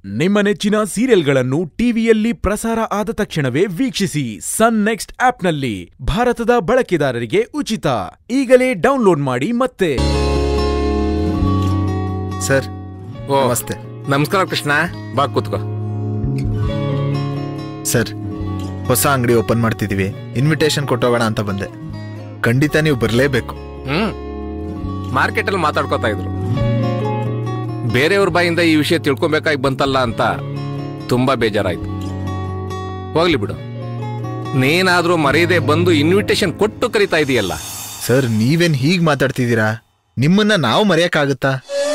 ನಿಮ್ಮ ನೆಚ್ಚಿನ ಸೀರಿಯಲ್ಗಳನ್ನು ಟಿವಿಯಲ್ಲಿ ಪ್ರಸಾರ ಆದ ತಕ್ಷಣವೇ ವೀಕ್ಷಿಸಿ ಸನ್ ನೆಕ್ಸ್ಟ್ ಆಪ್ನಲ್ಲಿ ಭಾರತದ ಬಳಕೆದಾರರಿಗೆ ಉಚಿತ ಈಗಲೇ ಡೌನ್ಲೋಡ್ ಮಾಡಿ ಮತ್ತೆ ಸರ್ ಓ ನಮಸ್ತೆ ನಮಸ್ಕಾರ ಕೃಷ್ಣ ಬಾ ಕೂತ್ಕೋ ಸರ್ ಹೊಸ ಅಂಗಡಿ ಓಪನ್ ಮಾಡ್ತಿದೀವಿ ಇನ್ವಿಟೇಷನ್ ಕೊಟ್ಟೋಗೋಣ ಅಂತ ಬಂದೆ ಖಂಡಿತ ನೀವು ಬರಲೇಬೇಕು ಹ್ಮ್ ಮಾರ್ಕೆಟ್ ಅಲ್ಲಿ ಮಾತಾಡ್ಕೋತಾ ಇದ್ರು ಬೇರೆಯವ್ರ ಬಾಯಿಂದ ಈ ವಿಷಯ ತಿಳ್ಕೊಬೇಕಾಗಿ ಬಂತಲ್ಲ ಅಂತ ತುಂಬಾ ಬೇಜಾರಾಯ್ತು ಹೋಗ್ಲಿ ಬಿಡು ನೀನಾದ್ರೂ ಮರೆಯದೆ ಬಂದು ಇನ್ವಿಟೇಷನ್ ಕೊಟ್ಟು ಕರಿತಾ ಇದೀಯಲ್ಲ ಸರ್ ನೀವೇನ್ ಹೀಗ್ ಮಾತಾಡ್ತಿದ್ದೀರಾ ನಿಮ್ಮನ್ನ ನಾವು ಮರೆಯಕ್ಕಾಗುತ್ತಾ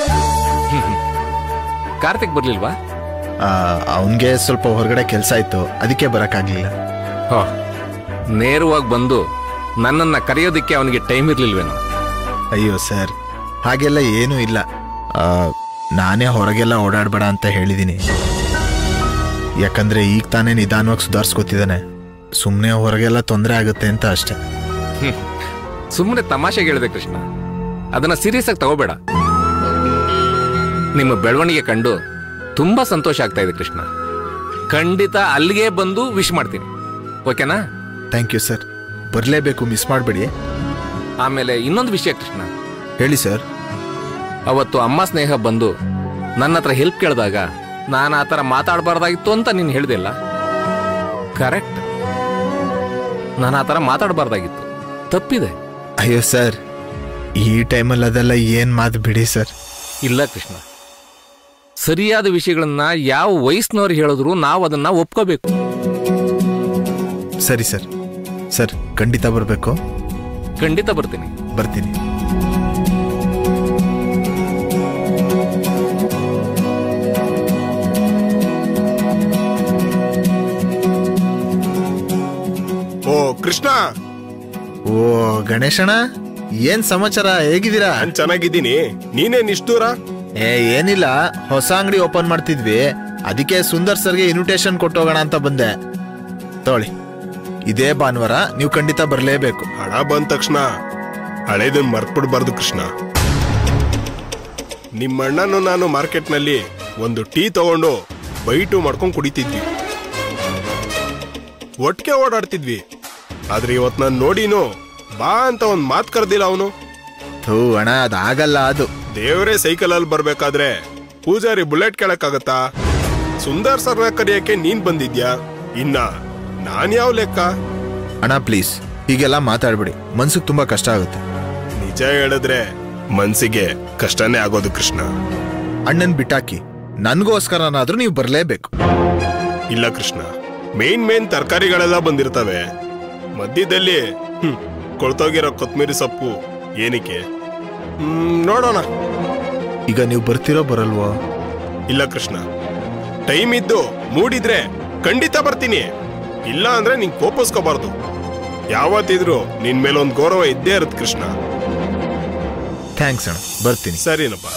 ಕಾರ್ತಿಕ್ ಬರ್ಲಿಲ್ವಾ ಅವನ್ಗೆ ಸ್ವಲ್ಪ ಹೊರಗಡೆ ಕೆಲಸ ಇತ್ತು ಅದಕ್ಕೆ ಬರಕ್ಕಾಗ್ಲಿಲ್ಲ ಹೋ ನೇರವಾಗಿ ಬಂದು ನನ್ನನ್ನ ಕರೆಯೋದಿಕ್ಕೆ ಅವನಿಗೆ ಟೈಮ್ ಇರ್ಲಿಲ್ವೇನೋ ಅಯ್ಯೋ ಸರ್ ಹಾಗೆಲ್ಲ ಏನೂ ಇಲ್ಲ ಆ, ನಾನೇ ಹೊರಗೆಲ್ಲ ಓಡಾಡ್ಬೇಡ ಅಂತ ಹೇಳಿದೀನಿ ಯಾಕಂದ್ರೆ ಈಗ ತಾನೇ ನಿಧಾನವಾಗಿ ಸುಧಾರಿಸ್ಕೊತಿದ್ದಾನೆ ಸುಮ್ಮನೆ ಹೊರಗೆಲ್ಲ ತೊಂದರೆ ಆಗುತ್ತೆ ಅಂತ ಅಷ್ಟೇ ಸುಮ್ಮನೆ ತಮಾಷೆಗೆ ಹೇಳಿದೆ ಕೃಷ್ಣ ಅದನ್ನ ಸೀರಿಯಸ್ ಆಗಿ ತಗೋಬೇಡ ನಿಮ್ಮ ಬೆಳವಣಿಗೆ ಕಂಡು ತುಂಬಾ ಸಂತೋಷ ಆಗ್ತಾ ಇದೆ ಕೃಷ್ಣ ಖಂಡಿತ ಅಲ್ಲಿಗೆ ಬಂದು ವಿಶ್ ಮಾಡ್ತೀನಿ ಓಕೆನಾ ಥ್ಯಾಂಕ್ ಯು ಸರ್ ಬರಲೇಬೇಕು ಮಿಸ್ ಮಾಡಬೇಡಿ ಆಮೇಲೆ ಇನ್ನೊಂದು ವಿಷಯ ಕೃಷ್ಣ ಹೇಳಿ ಸರ್ ಅವತ್ತು ಅಮ್ಮ ಸ್ನೇಹ ಬಂದು ನನ್ನ ಹತ್ರ ಹೆಲ್ಪ್ ಕೇಳಿದಾಗ ನಾನು ಆ ಥರ ಮಾತಾಡಬಾರ್ದಾಗಿತ್ತು ಅಂತ ನೀನು ಹೇಳ್ದಿಲ್ಲ ಕರೆಕ್ಟ್ ನಾನು ಆ ಥರ ಮಾತಾಡಬಾರ್ದಾಗಿತ್ತು ತಪ್ಪಿದೆ ಅಯ್ಯೋ ಸರ್ ಈ ಟೈಮಲ್ಲಿ ಅದೆಲ್ಲ ಏನ್ ಮಾತು ಬಿಡಿ ಸರ್ ಇಲ್ಲ ಕೃಷ್ಣ ಸರಿಯಾದ ವಿಷಯಗಳನ್ನ ಯಾವ ವಯಸ್ಸಿನವ್ರು ಹೇಳಿದ್ರು ನಾವು ಅದನ್ನ ಒಪ್ಕೋಬೇಕು ಸರಿ ಸರ್ ಸರ್ ಖಂಡಿತ ಬರಬೇಕು ಖಂಡಿತ ಬರ್ತೀನಿ ಬರ್ತೀನಿ ಓ ಕೃಷ್ಣ ಓ ಗಣೇಶಣ್ಣ ಏನ್ ಸಮಾಚಾರ ಹೇಗಿದ್ದೀರಾ ನಾನ್ ಚೆನ್ನಾಗಿದ್ದೀನಿ ನೀನೇನ್ ಇಷ್ಟ ದೂರ ಏ ಏನಿಲ್ಲ ಹೊಸ ಅಂಗಡಿ ಓಪನ್ ಮಾಡ್ತಿದ್ವಿ ಅದಕ್ಕೆ ಸುಂದರ್ ಸರ್ಗೆ ಇನ್ವಿಟೇಷನ್ ಕೊಟ್ಟೋಗೋಣ ಅಂತ ಬಂದೆ ತಗೊಳ್ಳಿ ಇದೇ ಭಾನುವಾರ ನೀವು ಖಂಡಿತ ಬರಲೇಬೇಕು ಹಣ ಬಂದ ತಕ್ಷಣ ಹಳೇದನ್ ಮರ್ತ್ಬಿಡ್ಬಾರ್ದು ಕೃಷ್ಣ ನಿಮ್ಮಣ್ಣನು ನಾನು ಮಾರ್ಕೆಟ್ನಲ್ಲಿ ಒಂದು ಟೀ ತಗೊಂಡು ಬೈಟು ಮಾಡ್ಕೊಂಡು ಕುಡಿತಿದ್ವಿ ಒಟ್ಟಿಗೆ ಓಡಾಡ್ತಿದ್ವಿ ಆದ್ರೆ ಇವತ್ ನಾನು ನೋಡಿನು ಬಾ ಅಂತ ಒಂದ್ ಮಾತ್ ಕರ್ದಿಲ್ಲ ಅವನು ಥೂ ಅಣ್ಣ ಅದಾಗಲ್ಲ ಅದು ದೇವರೇ ಸೈಕಲ್ ಅಲ್ಲಿ ಬರ್ಬೇಕಾದ್ರೆ ಪೂಜಾರಿ ಬುಲೆಟ್ ಕೇಳಕ್ಕಾಗತ್ತಾ ಸುಂದರ್ ಸರ್ನ ಕರಿಯಕ್ಕೆ ನೀನ್ ಬಂದಿದ್ಯಾ ಇನ್ನ ನಾನ್ ಯಾವ ಲೆಕ್ಕ ಅಣ್ಣ ಪ್ಲೀಸ್ ಹೀಗೆಲ್ಲ ಮಾತಾಡ್ಬಿಡಿ ಮನ್ಸಿಗೆ ತುಂಬಾ ಕಷ್ಟ ಆಗುತ್ತೆ ನಿಜ ಹೇಳಿದ್ರೆ ಮನ್ಸಿಗೆ ಕಷ್ಟನೇ ಆಗೋದು ಕೃಷ್ಣ ಅಣ್ಣನ್ ಬಿಟ್ಟಾಕಿ ನನ್ಗೋಸ್ಕರನಾದ್ರೂ ನೀವು ಬರಲೇಬೇಕು ಇಲ್ಲ ಕೃಷ್ಣ ಮೇನ್ ಮೇನ್ ತರಕಾರಿಗಳೆಲ್ಲ ಬಂದಿರ್ತವೆ ಮಧ್ಯದಲ್ಲಿ ಹ್ಮ್, ಕೊಳ್ತೋಗಿರೋ ಕೊತ್ಮಿರಿ ಸೊಪ್ಪು ಏನಕ್ಕೆ ಹ್ಮ್, ನೋಡೋಣ ಈಗ ನೀವು ಬರ್ತಿರೋ ಬರಲ್ವೋ ಇಲ್ಲ ಕೃಷ್ಣ ಟೈಮ್ ಇದ್ದು ಮೂಡಿದ್ರೆ ಖಂಡಿತ ಬರ್ತೀನಿ ಇಲ್ಲ ಅಂದ್ರೆ ನಿಂಗೆ ಕೋಪಿಸ್ಕೋಬಾರ್ದು ಯಾವತ್ತಿದ್ರು ನಿನ್ ಮೇಲೆ ಒಂದು ಗೌರವ ಇದ್ದೇ ಇರುತ್ತೆ ಕೃಷ್ಣ ಥ್ಯಾಂಕ್ಸ್ ಅಣ್ಣ ಬರ್ತೀನಿ ಸರಿನಪ್ಪ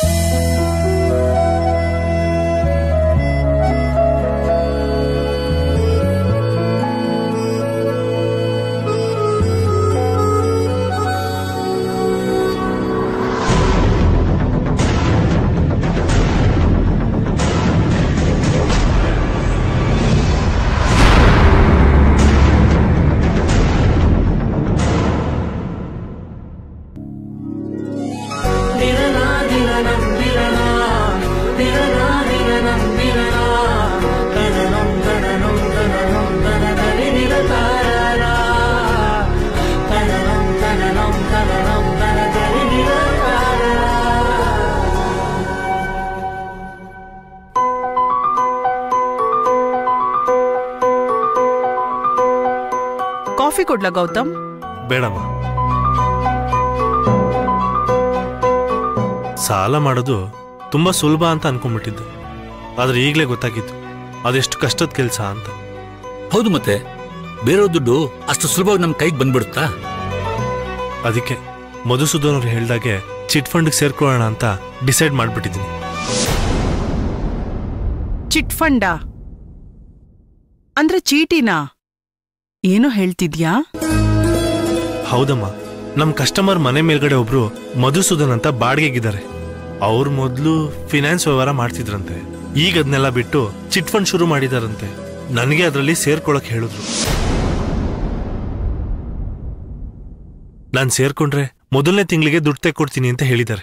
ಕಾಫಿ ಕೊಡ್ಲಾ ಗೌತಮ್ ಬೇಡಮ್ಮ ಸಾಲ ಮಾಡೋದು ತುಂಬಾ ಸುಲಭ ಅಂತ ಅನ್ಕೊಂಡ್ಬಿಟ್ಟಿದ್ದೆ ಆದ್ರೆ ಈಗಲೇ ಗೊತ್ತಾಗಿತ್ತು ಅದೆಷ್ಟು ಕಷ್ಟದ ಕೆಲಸ ಅಂತ ಹೌದು ಮತ್ತೆ ಬೇರೆಯವ್ರ ದುಡ್ಡು ಅಷ್ಟು ಸುಲಭವಾಗಿ ನಮ್ಮ ಕೈಗೆ ಬಂದ್ಬಿಡುತ್ತಾ ಅದಕ್ಕೆ ಮಧುಸೂದನ್ ಅವ್ರು ಹೇಳ್ದಾಗೆ ಚಿಟ್ ಫಂಡ್ಗೆ ಸೇರ್ಕೊಳ್ಳೋಣ ಅಂತ ಡಿಸೈಡ್ ಮಾಡ್ಬಿಟ್ಟಿದ್ದೀನಿ ಚಿಟ್ ಫಂಡ ಅಂದ್ರೆ ಚೀಟಿನಾ ಏನು ಹೇಳ್ತಿದ್ಯಾ ಹೌದಮ್ಮ ನಮ್ ಕಸ್ಟಮರ್ ಮನೆ ಮೇಲ್ಗಡೆ ಒಬ್ರು ಮಧುಸೂದನ್ ಅಂತ ಬಾಡಿಗೆಗಿದ್ದಾರೆ ಅವ್ರು ಮೊದಲು ಫಿನಾನ್ಸ್ ವ್ಯವಹಾರ ಮಾಡ್ತಿದ್ರಂತೆ ಈಗ ಅದನ್ನೆಲ್ಲ ಬಿಟ್ಟು ಚಿಟ್ ಫಂಡ್ ಶುರು ಮಾಡಿದಾರಂತೆ ನನಗೆ ಅದರಲ್ಲಿ ಸೇರ್ಕೊಳಕ್ ಹೇಳಿದ್ರು ನಾನು ಸೇರ್ಕೊಂಡ್ರೆ ಮೊದಲನೇ ತಿಂಗಳಿಗೆ ದುಡ್ಡು ತೆಕ್ಕೊಡ್ತೀನಿ ಅಂತ ಹೇಳಿದ್ದಾರೆ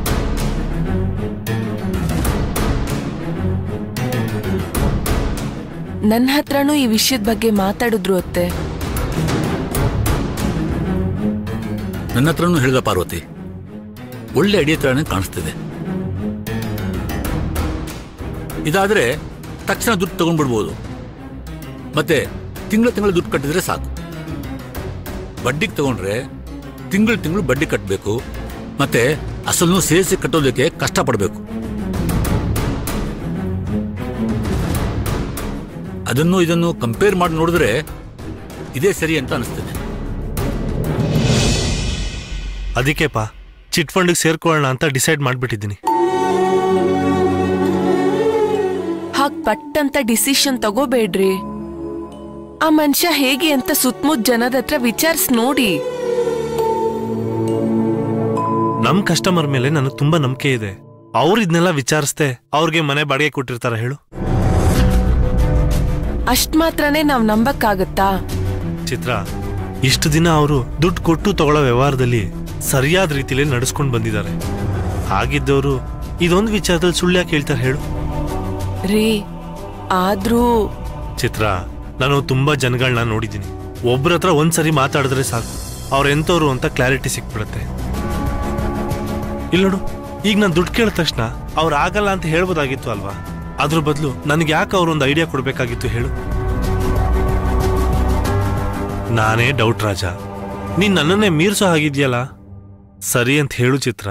ನನ್ನ ಹತ್ರನೂ ಈ ವಿಷಯದ ಬಗ್ಗೆ ಮಾತಾಡಿದ್ರು ಅತ್ತೆ ನನ್ನ ಹತ್ರನೂ ಹೇಳಿದ ಪಾರ್ವತಿ ಒಳ್ಳೆ ಐಡಿಯಾ ತರನೇ ಕಾಣಿಸ್ತಿದೆ ಇದಾದ್ರೆ ತಕ್ಷಣ ದುಡ್ಡು ತಗೊಂಡ್ಬಿಡ್ಬೋದು ಮತ್ತೆ ತಿಂಗಳ ತಿಂಗಳು ದುಡ್ಡು ಕಟ್ಟಿದ್ರೆ ಸಾಕು ಬಡ್ಡಿಗೆ ತಗೊಂಡ್ರೆ ತಿಂಗಳು ತಿಂಗಳು ಬಡ್ಡಿ ಕಟ್ಟಬೇಕು ಮತ್ತೆ ಅಸಲನ್ನು ಸೇರಿಸಿ ಕಟ್ಟೋದಕ್ಕೆ ಕಷ್ಟಪಡಬೇಕು ಅದನ್ನು ಇದನ್ನು ಕಂಪೇರ್ ಮಾಡಿ ನೋಡಿದ್ರೆ ಇದೇ ಸರಿ ಅಂತ ಅನಿಸ್ತದೆ ಅದಕ್ಕೆಪ್ಪ ಚಿಟ್ ಫಂಡ್ಗೆ ಸೇರ್ಕೊಳ್ಳೋಣ ಅಂತ ಡಿಸೈಡ್ ಮಾಡ್ಬಿಟ್ಟಿದ್ದೀನಿ ಹಾಗ್ ಪಟ್ಟಂತ ಡಿಸಿಷನ್ ತಗೋಬೇಡ್ರಿ ಆ ಮನುಷ್ಯ ಹೇಗೆ ಅಂತ ಸುತ್ತಮುತ್ತ ಜನದ ಹತ್ರ ವಿಚಾರಿಸ್ ನೋಡಿ ನಮ್ ಕಸ್ಟಮರ್ ಮೇಲೆ ನನಗೆ ತುಂಬಾ ನಂಬಿಕೆ ಇದೆ ಅವ್ರು ಇದನ್ನೆಲ್ಲ ವಿಚಾರಿಸ್ದೆ ಅವ್ರಿಗೆ ಮನೆ ಬಾಡಿಗೆ ಕೊಟ್ಟಿರ್ತಾರ ಹೇಳು ಅಷ್ಟ್ ಮಾತ್ರನೇ ನಾವ್ ನಂಬಕ್ಕಾಗತ್ತಾ ಚಿತ್ರ ಇಷ್ಟು ದಿನ ಅವರು ದುಡ್ಡು ಕೊಟ್ಟು ತಗೊಳ್ಳೋ ವ್ಯವಹಾರದಲ್ಲಿ ಸರಿಯಾದ ರೀತಿಲಿ ನಡೆಸ್ಕೊಂಡು ಬಂದಿದ್ದಾರೆ ಹಾಗಿದ್ದವರು ಇದೊಂದು ವಿಚಾರದಲ್ಲಿ ಸುಳ್ಳು ಯಾಕೆ ಹೇಳ್ತಾರೆ ಹೇಳು ರೀ ಆದ್ರೂ ಚಿತ್ರ ನಾನು ತುಂಬಾ ಜನಗಳನ್ನ ನೋಡಿದ್ದೀನಿ ಒಬ್ರ ಹತ್ರ ಒಂದ್ಸರಿ ಮಾತಾಡಿದ್ರೆ ಸಾಕು ಅವ್ರ ಎಂತವ್ರು ಅಂತ ಕ್ಲಾರಿಟಿ ಸಿಕ್ಬಿಡತ್ತೆ ಇಲ್ಲ ನೋಡು ಈಗ ನಾನು ದುಡ್ಡು ಕೇಳಿದ ತಕ್ಷಣ ಅವ್ರು ಆಗಲ್ಲ ಅಂತ ಹೇಳ್ಬೋದಾಗಿತ್ತು ಅಲ್ವಾ ಅದ್ರ ಬದಲು ನನಗೆ ಯಾಕೆ ಅವ್ರೊಂದು ಐಡಿಯಾ ಕೊಡ್ಬೇಕಾಗಿತ್ತು ಹೇಳು ನಾನೇ ಡೌಟ್ ರಾಜ ನೀನ್ ನನ್ನನ್ನೇ ಮೀರ್ಸೋ ಹಾಗಿದ್ಯಲ್ಲ ಸರಿ ಅಂತ ಹೇಳು ಚಿತ್ರ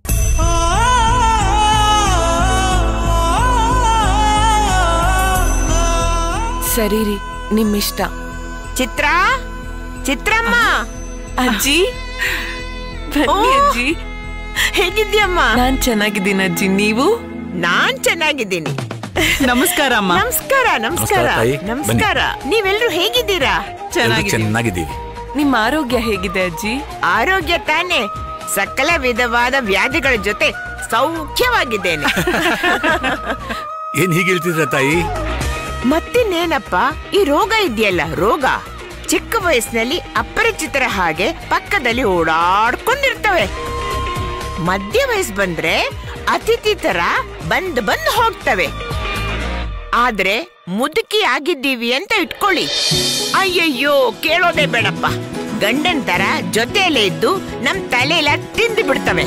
ಸರಿ ರೀ ನಿಮ್ಮಿಷ್ಟ ಚಿತ್ರ ಚಿತ್ರಮ್ಮ ಅಜ್ಜಿ ಬನ್ನಿ ಓ! ಅಜ್ಜಿ ಹೇಗಿದ್ಯಮ್ಮ ನಾನ್ ಚೆನ್ನಾಗಿದ್ದೀನಿ ಅಜ್ಜಿ ನೀವು ನಾನ್ ಚೆನ್ನಾಗಿದ್ದೀನಿ ನಮಸ್ಕಾರ ಅಮ್ಮ ನಮಸ್ಕಾರ ನಮಸ್ಕಾರ ನಮಸ್ಕಾರ ತಾಯಿ. ನಮಸ್ಕಾರ ನೀವೆಲ್ರೂ ಹೇಗಿದ್ದೀರಾ ಎಲ್ರೂ ಚೆನ್ನಾಗಿದೆ ಚೆನ್ನಾಗಿದ್ದೀವಿ ನಿಮ್ಮ ಆರೋಗ್ಯ ಹೇಗಿದೆ ಅಜ್ಜಿ ಆರೋಗ್ಯ ತಾನೆ ಸಕಲ ವಿಧವಾದ ವ್ಯಾಧಿಗಳ ಜೊತೆ ಸೌಖ್ಯವಾಗಿದ್ದೇನೆ ಏನ್ ಹೀಗೆ ಹೇಳ್ತಿದ್ರ ತಾಯಿ ಮತ್ತಿನ್ನೇನಪ್ಪ ಈ ರೋಗ ಇದೆಯಲ್ಲ ರೋಗ ಚಿಕ್ಕ ವಯಸ್ಸಿನಲ್ಲಿ ಅಪರಿಚಿತರ ಹಾಗೆ ಪಕ್ಕದಲ್ಲಿ ಓಡಾಡ್ಕೊಂಡಿರ್ತವೆ ಮಧ್ಯ ವಯಸ್ಸು ಬಂದ್ರೆ ಅತಿಥಿ ತರ ಬಂದ್ ಬಂದ್ ಹೋಗ್ತವೆ ಆದ್ರೆ ಮುದುಕಿ ಆಗಿದ್ದೀವಿ ಅಂತ ಇಟ್ಕೊಳ್ಳಿ ಅಯ್ಯಯ್ಯೋ ಕೇಳೋದೇ ಬೇಡಪ್ಪ ಗಂಡನ್ ತರ ಜೊತೆಯಲ್ಲೇ ಇದ್ದು ನಮ್ ತಲೆಯೆಲ್ಲ ತಿಂದು ಬಿಡ್ತವೆ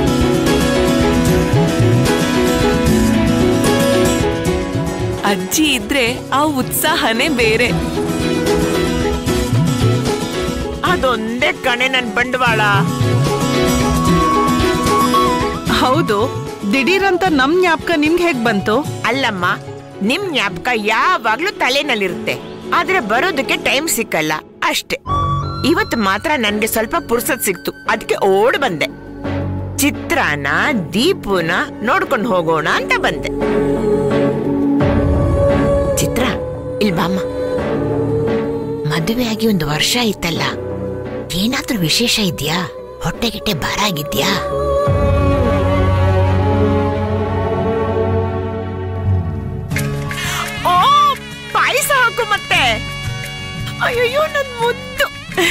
ಅಜ್ಜಿ ಇದ್ರೆ ಆ ಉತ್ಸಾಹನೇ ಬೇರೆ ಅದೊಂದೇ ಕಣೆ ನನ್ ಬಂಡವಾಳ ಹೌದು ದಿಢೀರಂತ ನಮ್ ಜ್ಞಾಪಕ ನಿಮ್ಗೆ ಹೇಗ್ ಬಂತು ಅಲ್ಲಮ್ಮ ನಿಮ್ ಜ್ಞಾಪಕ ಯಾವಾಗ್ಲೂ ತಲೆನಲ್ಲಿರುತ್ತೆ ಆದ್ರೆ ಬರೋದಕ್ಕೆ ಟೈಮ್ ಸಿಕ್ಕಲ್ಲ ಅಷ್ಟೇ ಇವತ್ತು ಮಾತ್ರ ನನ್ಗೆ ಸ್ವಲ್ಪ ಪುರ್ಸತ್ ಸಿಕ್ತು ಅದಕ್ಕೆ ಓಡ್ ಬಂದೆ ಚಿತ್ರಾನ ದೀಪುನ ನೋಡ್ಕೊಂಡು ಹೋಗೋಣ ಅಂತ ಬಂದೆ ಚಿತ್ರ ಇಲ್ ಬಾಮ್ಮ ಮದುವೆ ಆಗಿ ಒಂದು ವರ್ಷ ಆಯ್ತಲ್ಲ ಏನಾದ್ರೂ ವಿಶೇಷ ಇದ್ಯಾ ಹೊಟ್ಟೆ ಗಿಟ್ಟೆ ಭಾರ ಆಗಿದ್ಯಾ ಓ ಪಾಯಸ ಹಾಕು ಮತ್ತೆ ಅಯ್ಯಯ್ಯೋ ನನ್ ಮುದ್ದು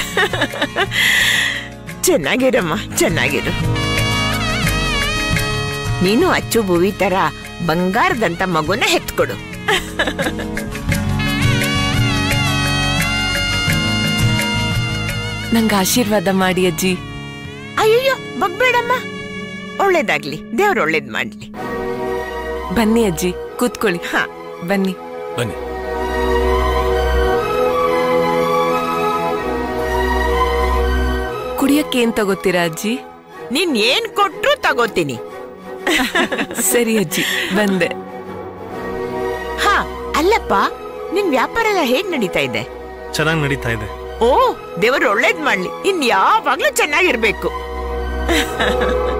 ಚೆನ್ನಾಗಿರಮ್ಮ ಚೆನ್ನಾಗಿರು ನೀನು ಅಚ್ಚು ಭುವಿ ತರ ಬಂಗಾರದಂತ ಮಗುನ ಹೆತ್ಕೊಡು ನಂಗೆ ಆಶೀರ್ವಾದ ಮಾಡಿ ಅಜ್ಜಿ ಅಯ್ಯಯ್ಯೋ ಬಗ್ಬೇಡಮ್ಮ ಒಳ್ಳೇದಾಗ್ಲಿ ದೇವ್ರ ಒಳ್ಳೇದ್ ಮಾಡ್ಲಿ ಬನ್ನಿ ಅಜ್ಜಿ ಕೂತ್ಕೊಳ್ಳಿ ಹಾ ಬನ್ನಿ ಬನ್ನಿ ಕುಡಿಯಕ್ಕೆ ಏನ್ ತಗೋತೀರಾ ಅಜ್ಜಿ ನೀನ್ ಏನ್ ಕೊಟ್ರು ತಗೋತೀನಿ ಸರಿ ಅಜ್ಜಿ ಬಂದೆ ಹಾ ಅಲ್ಲಪ್ಪ ನಿನ್ ವ್ಯಾಪಾರ ಎಲ್ಲ ಹೇಗ್ ನಡೀತಾ ಇದೆ ಚೆನ್ನಾಗಿ ನಡೀತಾ ಇದೆ ಓ ದೇವರು ಒಳ್ಳೇದ್ ಮಾಡ್ಲಿ ಇನ್ ಯಾವಾಗ್ಲೂ ಚೆನ್ನಾಗಿರ್ಬೇಕು